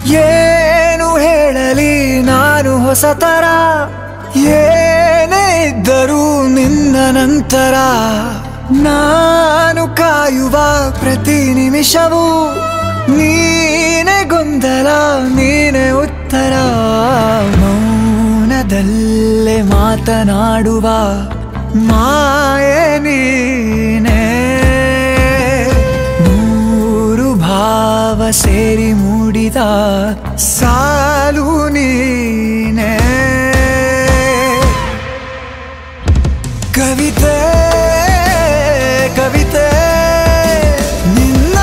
ಏನು ಹೇಳಲಿ ನಾನು ಹೊಸತರ ಏನೇ ಇದ್ದರೂ ನಿನ್ನ ನಂತರ ನಾನು ಕಾಯುವ ಪ್ರತಿ ನಿಮಿಷವೂ ನೀನೆ ಗೊಂದಲ ನೀನೆ ಉತ್ತರ ಮೌನದಲ್ಲೇ ಮಾತನಾಡುವ ಮಾಯೆ ನೀನೆ ನೂರು ಭಾವ ಸೇರಿ ಮೂಡಿದ ಸಾಲು ನೀನೆ ಕವಿತೆ ಕವಿತೆ ನಿನ್ನ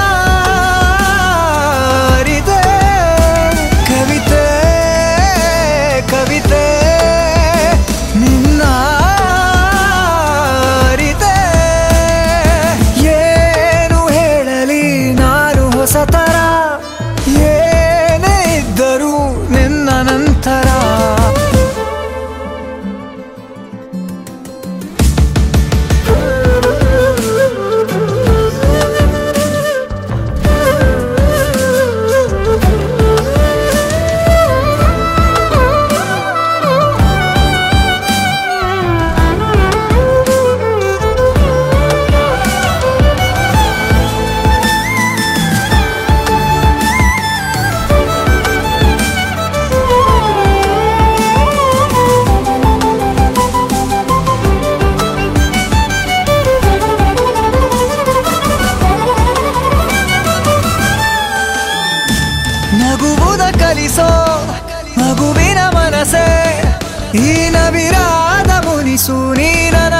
ಅರಿತೆ ಕವಿತೆ ಕವಿತೆ ನಿನ್ನ ಅರಿತೆ ಏನು ಹೇಳಲಿ ನಾನು ಹೊಸತರ ಏನೇ ಇದ್ದರೂ ನಿನ್ನ ನಂತರ ನಗುವುದ ಕಲಿಸೋ ಮಗುವಿನ ಮನಸೆ ಈ ನವಿರಾದ ಮುನಿಸು ನೀ ನನ್ನ